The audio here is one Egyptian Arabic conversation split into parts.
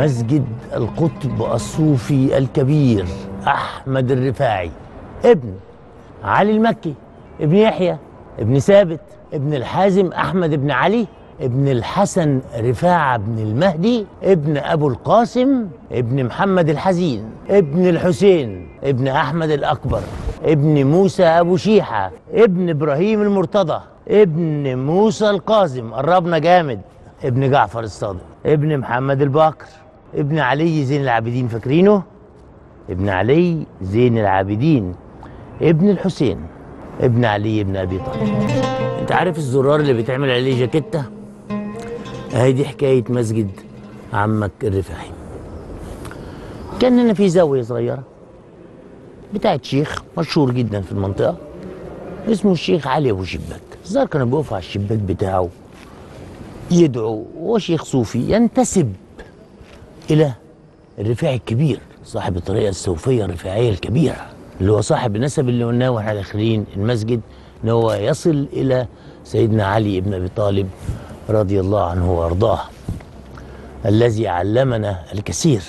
مسجد القطب الصوفي الكبير احمد الرفاعي ابن علي المكي ابن يحيى ابن ثابت ابن الحازم احمد بن علي ابن الحسن رفاعة بن المهدي ابن ابو القاسم ابن محمد الحزين ابن الحسين ابن احمد الاكبر ابن موسى ابو شيحة ابن ابراهيم المرتضى ابن موسى القاسم قربنا جامد ابن جعفر الصادق ابن محمد الباقر ابن علي زين العابدين فاكرينه ابن علي زين العابدين ابن الحسين ابن علي ابن ابي طالب انت عارف الزرار اللي بيتعمل عليه جاكيته اهي دي حكايه مسجد عمك الرفاعي كان هنا في زاويه صغيره بتاعت شيخ مشهور جدا في المنطقه اسمه الشيخ علي ابو شباك الظاهر كان بيقف على الشباك بتاعه يدعو هو شيخ صوفي ينتسب الى الرفاعي الكبير صاحب الطريقه الصوفيه الرفاعيه الكبيره اللي هو صاحب النسب اللي قلناه واحنا داخلين المسجد ان هو يصل الى سيدنا علي بن ابي طالب رضي الله عنه وارضاه الذي علمنا الكثير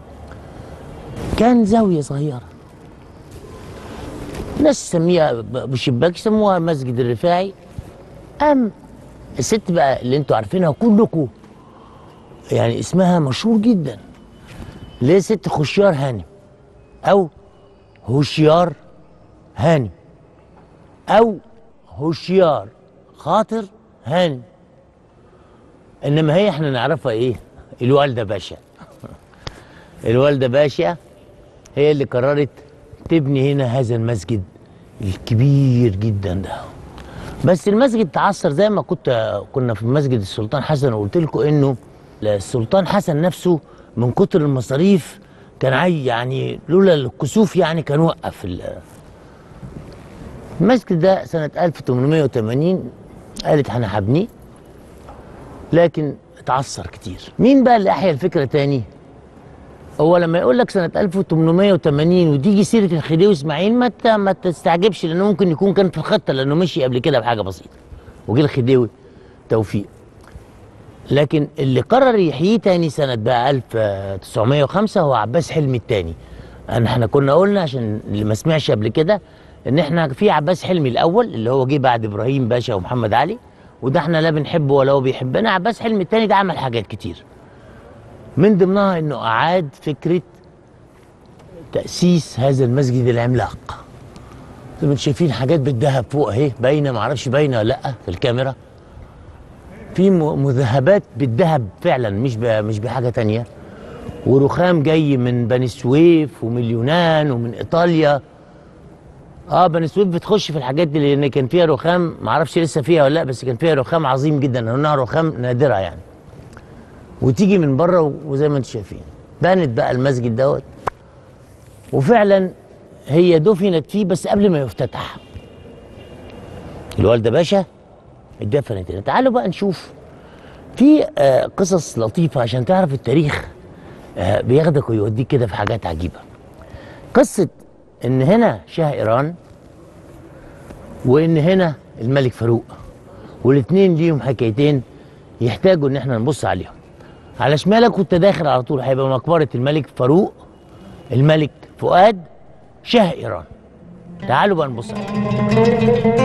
كان زاويه صغيره ناس تسميها بشباك يسموها مسجد الرفاعي قام الست بقى اللي انتوا عارفينها كلكم يعني اسمها مشهور جدا اللي هي ست خشيار هانم او هوشيار هانم او هوشيار خاطر هانم انما هي احنا نعرفها ايه الوالده باشا الوالده باشا هي اللي قررت تبني هنا هذا المسجد الكبير جدا ده بس المسجد تعثر زي ما كنت كنا في مسجد السلطان حسن وقلت لكم انه السلطان حسن نفسه من كتر المصاريف كان عاي يعني لولا الكسوف يعني كان وقف ال- المسجد ده سنة 1880 قالت انا هبنيه لكن اتعثر كتير مين بقى اللي احيا الفكرة تاني هو لما يقول لك سنة 1880 وتيجي سيرة الخديوي اسماعيل ما ت- ما تستعجبش لانه ممكن يكون كان في الخطة لانه مشي قبل كده بحاجة بسيطة وجه الخديوي توفيق لكن اللي قرر يحييه تاني سنة بقى 1905 هو عباس حلمي التاني أنا احنا كنا قلنا عشان اللي ما سمعش قبل كده ان احنا في عباس حلمي الاول اللي هو جه بعد ابراهيم باشا ومحمد علي وده احنا لا بنحبه ولا هو بيحبنا عباس حلمي التاني ده عمل حاجات كتير من ضمنها انه اعاد فكره تاسيس هذا المسجد العملاق زي ما انتم شايفين حاجات بالذهب فوق اهي باينه معرفش باينه ولا لا في الكاميرا في م- مذهبات بالذهب فعلا مش ب- مش بحاجه تانية ورخام جاي من بني سويف ومن اليونان ومن ايطاليا اه بني سويف بتخش في الحاجات دي لان كان فيها رخام معرفش لسه فيها ولا لا بس كان فيها رخام عظيم جدا لانها رخام نادره يعني وتيجي من بره و- وزي ما انتم شايفين بنت بقى المسجد دوت وفعلا هي دفنت فيه بس قبل ما يفتتح الوالده باشا اتدفنت هنا تعالوا بقى نشوف في آه قصص لطيفه عشان تعرف التاريخ آه بياخدك ويوديك كده في حاجات عجيبه قصه ان هنا شاه ايران وان هنا الملك فاروق والاثنين ليهم حكايتين يحتاجوا ان احنا نبص عليهم على شمالك وانت داخل على طول هيبقى مقبره الملك فاروق الملك فؤاد شاه ايران تعالوا بقى نبص عليهم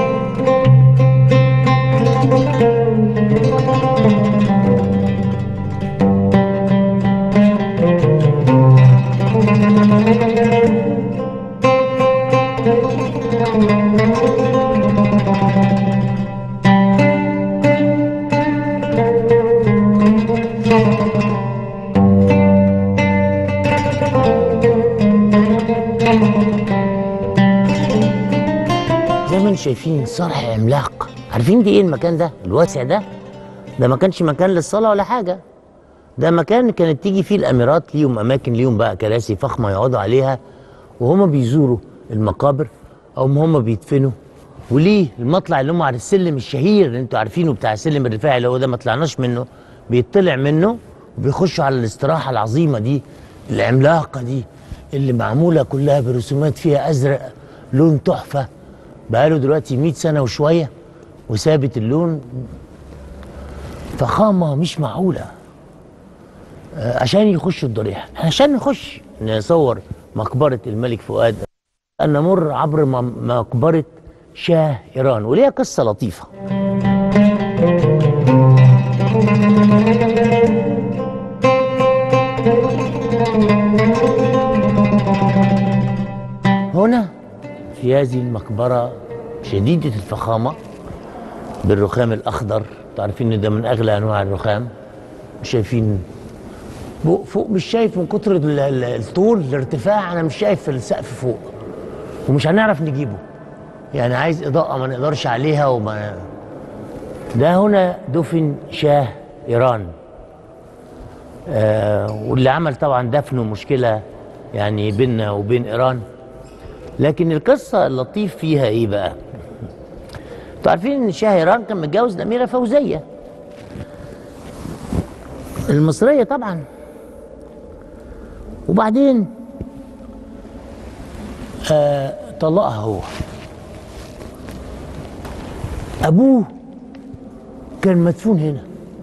زي ما انتم شايفين صرح عملاق عارفين دي ايه المكان ده الواسع ده ده ما كانش مكان للصلاه ولا حاجه ده مكان كانت تيجي فيه الاميرات ليهم اماكن ليهم بقى كراسي فخمه يقعدوا عليها وهما بيزوروا المقابر او هم بيدفنوا وليه المطلع اللي هم على السلم الشهير اللي انتوا عارفينه بتاع السلم الرفاعي اللي هو ده ما طلعناش منه بيطلع منه وبيخشوا على الاستراحه العظيمه دي العملاقه دي اللي معموله كلها برسومات فيها ازرق لون تحفه بقاله دلوقتي 100 سنه وشويه وثابت اللون فخامه مش معقوله آه، عشان يخشوا الضريح عشان نخش نصور مقبرة الملك فؤاد أن نمر عبر م- مقبرة شاه إيران وليها قصة لطيفة هنا في هذه المقبرة شديدة الفخامة بالرخام الأخضر تعرفين إن ده من أغلى أنواع الرخام شايفين فوق, فوق مش شايف من كتر ال- ال- الطول الارتفاع أنا مش شايف السقف فوق ومش هنعرف نجيبه يعني عايز إضاءة ما نقدرش عليها وما ده هنا دفن شاه إيران آه واللي عمل طبعا دفنه مشكلة يعني بيننا وبين إيران لكن القصة اللطيف فيها إيه بقى؟ انتوا عارفين إن شاه إيران كان متجوز الأميرة فوزية المصرية طبعا وبعدين آه طلقها هو أبوه كان مدفون هنا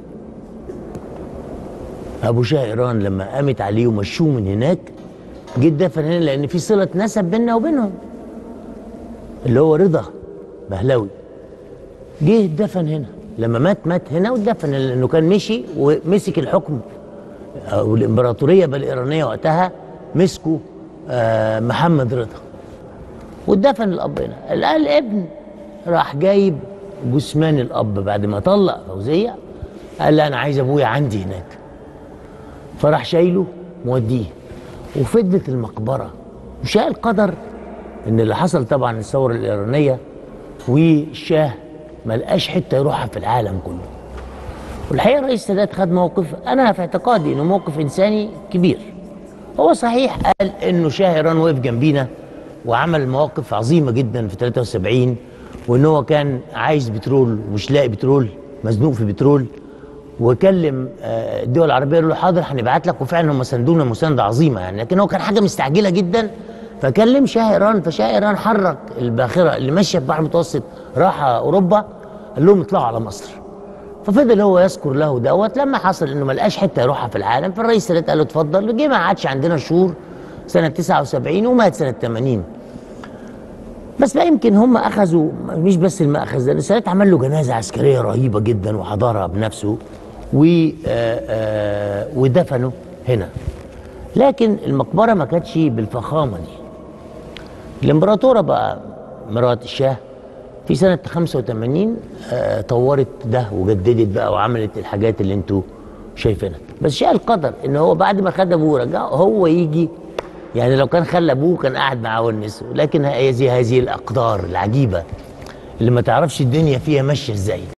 ابو شاه ايران لما قامت عليه ومشوه من هناك جه دفن هنا لان في صله نسب بيننا وبينهم اللي هو رضا بهلوي جه دفن هنا لما مات مات هنا ودفن لانه كان مشي ومسك الحكم او الامبراطوريه بالايرانيه وقتها مسكوا آه محمد رضا واتدفن الاب هنا الآن الابن راح جايب جثمان الاب بعد ما طلق فوزيه قال لا انا عايز ابويا عندي هناك فراح شايله موديه وفضلت المقبره وشاء القدر ان اللي حصل طبعا الثوره الايرانيه والشاه ما لقاش حته يروحها في العالم كله والحقيقه الرئيس السادات خد موقف انا في اعتقادي انه موقف انساني كبير هو صحيح قال انه شاه ايران وقف جنبينا وعمل مواقف عظيمه جدا في 73 وان هو كان عايز بترول ومش لاقي بترول مزنوق في بترول وكلم آه، الدول العربيه قال له حاضر هنبعت لك وفعلا هم ساندونا مسانده عظيمه يعني لكن هو كان حاجه مستعجله جدا فكلم شاه ايران فشاه ايران حرك الباخره اللي ماشيه في البحر المتوسط راح اوروبا قال لهم اطلعوا على مصر ففضل هو يذكر له دوت لما حصل انه ما لقاش حته يروحها في العالم فالرئيس السادات قال له اتفضل جه ما قعدش عندنا شهور سنه 79 ومات سنه 80 بس بقى يمكن هم اخذوا مش بس المأخذ ده السادات عمل له جنازه عسكريه رهيبه جدا وحضرها بنفسه و آه، آه، ودفنه هنا لكن المقبره ما كانتش بالفخامه دي الامبراطوره بقى مرات الشاه في سنه 85 آه، طورت ده وجددت بقى وعملت الحاجات اللي انتوا شايفينها بس شاء القدر ان هو بعد ما خد ابوه رجع هو يجي يعني لو كان خلى ابوه كان قاعد معاه ونسه لكن هذه هذه الاقدار العجيبه اللي ما تعرفش الدنيا فيها ماشيه ازاي